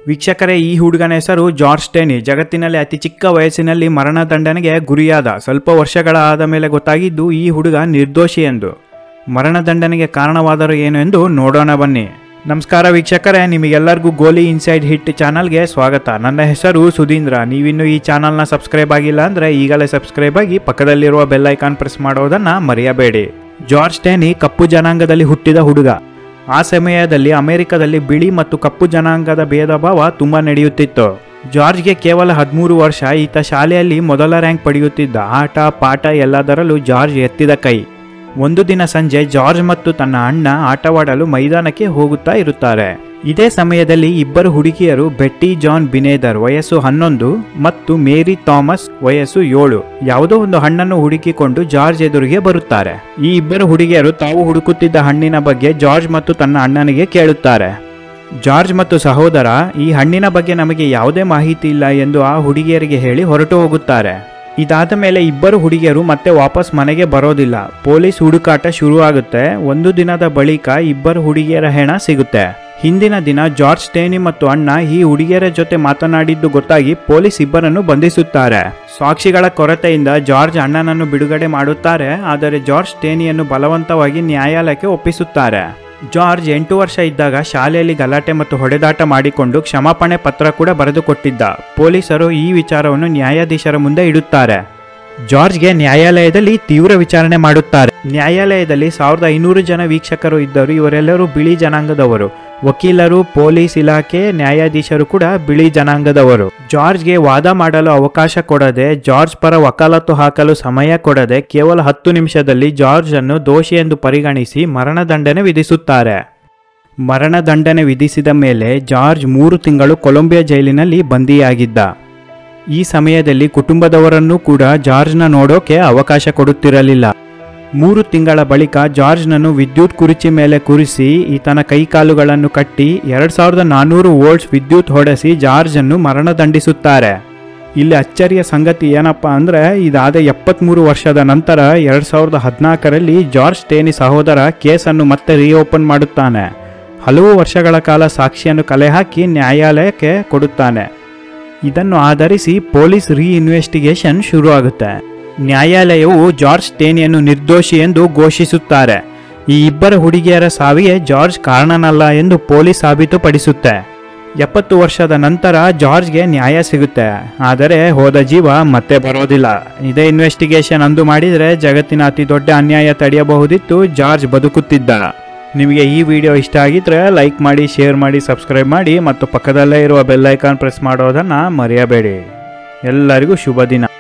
ವೀಕ್ಷಕರೇ ಈ ಹುಡುಗನ ಹೆಸರು ಜಾರ್ಜ್ ಟೇನಿ ಜಗತ್ತಿನಲ್ಲಿ ಅತಿ ಚಿಕ್ಕ ವಯಸ್ಸಿನಲ್ಲಿ ಮರಣದಂಡನೆಗೆ ಗುರಿಯಾದ ಸ್ವಲ್ಪ ವರ್ಷಗಳ ಆದ ಮೇಲೆ ಗೊತ್ತಾಗಿದ್ದು ಈ ಹುಡುಗ ನಿರ್ದೋಷಿ ಎಂದು ಮರಣದಂಡನೆಗೆ ಕಾರಣವಾದರು ಏನು ಎಂದು ನೋಡೋಣ ಬನ್ನಿ ನಮಸ್ಕಾರ ವೀಕ್ಷಕರೇ ನಿಮಗೆಲ್ಲರಿಗೂ ಗೋಲಿ ಇನ್ಸೈಡ್ ಹಿಟ್ ಚಾನಲ್ಗೆ ಸ್ವಾಗತ ನನ್ನ ಹೆಸರು ಸುಧೀಂದ್ರ ನೀವಿನ್ನು ಈ ಚಾನಲ್ನ ಸಬ್ಸ್ಕ್ರೈಬ್ ಆಗಿಲ್ಲ ಅಂದರೆ ಈಗಲೇ ಸಬ್ಸ್ಕ್ರೈಬ್ ಆಗಿ ಪಕ್ಕದಲ್ಲಿರುವ ಬೆಲ್ ಐಕಾನ್ ಪ್ರೆಸ್ ಮಾಡೋದನ್ನು ಮರೆಯಬೇಡಿ ಜಾರ್ಜ್ ಟೇನಿ ಕಪ್ಪು ಜನಾಂಗದಲ್ಲಿ ಹುಟ್ಟಿದ ಹುಡುಗ ಆ ಸಮಯದಲ್ಲಿ ಅಮೆರಿಕದಲ್ಲಿ ಬಿಳಿ ಮತ್ತು ಕಪ್ಪು ಜನಾಂಗದ ಭೇದ ಭಾವ ತುಂಬ ನಡೆಯುತ್ತಿತ್ತು ಜಾರ್ಜ್ಗೆ ಕೇವಲ ಹದಿಮೂರು ವರ್ಷ ಈತ ಶಾಲೆಯಲ್ಲಿ ಮೊದಲ ರ್ಯಾಂಕ್ ಪಡೆಯುತ್ತಿದ್ದ ಆಟ ಪಾಠ ಎಲ್ಲದರಲ್ಲೂ ಜಾರ್ಜ್ ಎತ್ತಿದ ಕೈ ಒಂದು ದಿನ ಸಂಜೆ ಜಾರ್ಜ್ ಮತ್ತು ತನ್ನ ಅಣ್ಣ ಆಟವಾಡಲು ಮೈದಾನಕ್ಕೆ ಹೋಗುತ್ತಾ ಇರುತ್ತಾರೆ ಇದೇ ಸಮಯದಲ್ಲಿ ಇಬ್ಬರು ಹುಡುಗಿಯರು ಬೆಟ್ಟಿ ಜಾನ್ ಬಿನೇದರ್ ವಯಸ್ಸು ಹನ್ನೊಂದು ಮತ್ತು ಮೇರಿ ಥಾಮಸ್ ವಯಸ್ಸು ಏಳು ಯಾವುದೋ ಒಂದು ಹಣ್ಣನ್ನು ಹುಡುಕಿಕೊಂಡು ಜಾರ್ಜ್ ಎದುರಿಗೆ ಬರುತ್ತಾರೆ ಈ ಇಬ್ಬರು ಹುಡುಗಿಯರು ತಾವು ಹುಡುಕುತ್ತಿದ್ದ ಹಣ್ಣಿನ ಬಗ್ಗೆ ಜಾರ್ಜ್ ಮತ್ತು ತನ್ನ ಅಣ್ಣನಿಗೆ ಕೇಳುತ್ತಾರೆ ಜಾರ್ಜ್ ಮತ್ತು ಸಹೋದರ ಈ ಹಣ್ಣಿನ ಬಗ್ಗೆ ನಮಗೆ ಯಾವುದೇ ಮಾಹಿತಿ ಇಲ್ಲ ಎಂದು ಆ ಹುಡುಗಿಯರಿಗೆ ಹೇಳಿ ಹೊರಟು ಹೋಗುತ್ತಾರೆ ಇದಾದ ಮೇಲೆ ಇಬ್ಬರು ಹುಡುಗಿಯರು ಮತ್ತೆ ವಾಪಸ್ ಮನೆಗೆ ಬರೋದಿಲ್ಲ ಪೊಲೀಸ್ ಹುಡುಕಾಟ ಶುರುವಾಗುತ್ತೆ ಒಂದು ದಿನದ ಬಳಿಕ ಇಬ್ಬರು ಹುಡುಗಿಯರ ಹೆಣ ಸಿಗುತ್ತೆ ಹಿಂದಿನ ದಿನ ಜಾರ್ಜ್ ಟೇನಿ ಮತ್ತು ಅಣ್ಣ ಈ ಹುಡುಗಿಯರ ಜೊತೆ ಮಾತನಾಡಿದ್ದು ಗೊತ್ತಾಗಿ ಪೊಲೀಸ್ ಇಬ್ಬರನ್ನು ಬಂಧಿಸುತ್ತಾರೆ ಸಾಕ್ಷಿಗಳ ಕೊರತೆಯಿಂದ ಜಾರ್ಜ್ ಅಣ್ಣನನ್ನು ಬಿಡುಗಡೆ ಮಾಡುತ್ತಾರೆ ಆದರೆ ಜಾರ್ಜ್ ಟೇನಿಯನ್ನು ಬಲವಂತವಾಗಿ ನ್ಯಾಯಾಲಯಕ್ಕೆ ಒಪ್ಪಿಸುತ್ತಾರೆ ಜಾರ್ಜ್ ಎಂಟು ವರ್ಷ ಇದ್ದಾಗ ಶಾಲೆಯಲ್ಲಿ ಗಲಾಟೆ ಮತ್ತು ಹೊಡೆದಾಟ ಮಾಡಿಕೊಂಡು ಕ್ಷಮಾಪಣೆ ಪತ್ರ ಕೂಡ ಬರೆದುಕೊಟ್ಟಿದ್ದ ಪೊಲೀಸರು ಈ ವಿಚಾರವನ್ನು ನ್ಯಾಯಾಧೀಶರ ಮುಂದೆ ಇಡುತ್ತಾರೆ ಜಾರ್ಜ್ಗೆ ನ್ಯಾಯಾಲಯದಲ್ಲಿ ತೀವ್ರ ವಿಚಾರಣೆ ಮಾಡುತ್ತಾರೆ ನ್ಯಾಯಾಲಯದಲ್ಲಿ ಸಾವಿರದ ಐನೂರು ಜನ ವೀಕ್ಷಕರು ಇದ್ದರು ಇವರೆಲ್ಲರೂ ಬಿಳಿ ಜನಾಂಗದವರು ವಕೀಲರು ಪೊಲೀಸ್ ಇಲಾಖೆ ನ್ಯಾಯಾಧೀಶರು ಕೂಡ ಬಿಳಿ ಜನಾಂಗದವರು ಜಾರ್ಜ್ಗೆ ವಾದ ಮಾಡಲು ಅವಕಾಶ ಕೊಡದೆ ಜಾರ್ಜ್ ಪರ ವಕಾಲತ್ತು ಹಾಕಲು ಸಮಯ ಕೊಡದೆ ಕೇವಲ ಹತ್ತು ನಿಮಿಷದಲ್ಲಿ ಜಾರ್ಜ್ ಅನ್ನು ದೋಷಿ ಎಂದು ಪರಿಗಣಿಸಿ ಮರಣದಂಡನೆ ವಿಧಿಸುತ್ತಾರೆ ಮರಣದಂಡನೆ ವಿಧಿಸಿದ ಮೇಲೆ ಜಾರ್ಜ್ ಮೂರು ತಿಂಗಳು ಕೊಲಂಬಿಯಾ ಜೈಲಿನಲ್ಲಿ ಬಂದಿಯಾಗಿದ್ದ ಈ ಸಮಯದಲ್ಲಿ ಕುಟುಂಬದವರನ್ನೂ ಕೂಡ ಜಾರ್ಜ್ನ ನೋಡೋಕೆ ಅವಕಾಶ ಕೊಡುತ್ತಿರಲಿಲ್ಲ ಮೂರು ತಿಂಗಳ ಬಳಿಕ ಜಾರ್ಜ್ನನ್ನು ವಿದ್ಯುತ್ ಕುರ್ಚಿ ಮೇಲೆ ಕೂರಿಸಿ ಈತನ ಕೈಕಾಲುಗಳನ್ನು ಕಟ್ಟಿ ಎರಡು ಸಾವಿರದ ನಾನ್ನೂರು ವೋಲ್ಟ್ಸ್ ವಿದ್ಯುತ್ ಹೊಡೆಸಿ ಜಾರ್ಜನ್ನು ಮರಣದಂಡಿಸುತ್ತಾರೆ ಇಲ್ಲಿ ಅಚ್ಚರಿಯ ಸಂಗತಿ ಏನಪ್ಪ ಅಂದರೆ ಇದಾದ ಎಪ್ಪತ್ತ್ಮೂರು ವರ್ಷದ ನಂತರ ಎರಡು ಸಾವಿರದ ಹದಿನಾಲ್ಕರಲ್ಲಿ ಜಾರ್ಜ್ ಟೇನಿ ಸಹೋದರ ಕೇಸನ್ನು ಮತ್ತೆ ರೀಓಪನ್ ಮಾಡುತ್ತಾನೆ ಹಲವು ವರ್ಷಗಳ ಕಾಲ ಸಾಕ್ಷಿಯನ್ನು ಕಲೆ ಹಾಕಿ ನ್ಯಾಯಾಲಯಕ್ಕೆ ಕೊಡುತ್ತಾನೆ ಇದನ್ನು ಆಧರಿಸಿ ಪೊಲೀಸ್ ರೀ ಇನ್ವೆಸ್ಟಿಗೇಷನ್ ಶುರುವಾಗುತ್ತೆ ನ್ಯಾಯಾಲಯವು ಜಾರ್ಜ್ ಟೇನಿಯನ್ನು ನಿರ್ದೋಷಿ ಎಂದು ಘೋಷಿಸುತ್ತಾರೆ ಈ ಇಬ್ಬರ ಹುಡುಗಿಯರ ಸಾವಿಗೆ ಜಾರ್ಜ್ ಕಾರಣನಲ್ಲ ಎಂದು ಪೊಲೀಸ್ ಸಾಬೀತುಪಡಿಸುತ್ತೆ ಎಪ್ಪತ್ತು ವರ್ಷದ ನಂತರ ಜಾರ್ಜ್ಗೆ ನ್ಯಾಯ ಸಿಗುತ್ತೆ ಆದರೆ ಹೋದ ಜೀವ ಮತ್ತೆ ಬರೋದಿಲ್ಲ ಇದೇ ಇನ್ವೆಸ್ಟಿಗೇಷನ್ ಅಂದು ಮಾಡಿದರೆ ಜಗತ್ತಿನ ಅತಿ ದೊಡ್ಡ ಅನ್ಯಾಯ ತಡೆಯಬಹುದಿತ್ತು ಜಾರ್ಜ್ ಬದುಕುತ್ತಿದ್ದ ನಿಮಗೆ ಈ ವಿಡಿಯೋ ಇಷ್ಟ ಆಗಿದ್ರೆ ಲೈಕ್ ಮಾಡಿ ಶೇರ್ ಮಾಡಿ ಸಬ್ಸ್ಕ್ರೈಬ್ ಮಾಡಿ ಮತ್ತು ಪಕ್ಕದಲ್ಲೇ ಇರುವ ಬೆಲ್ ಐಕಾನ್ ಪ್ರೆಸ್ ಮಾಡೋದನ್ನು ಮರೆಯಬೇಡಿ ಎಲ್ಲರಿಗೂ ಶುಭ ದಿನ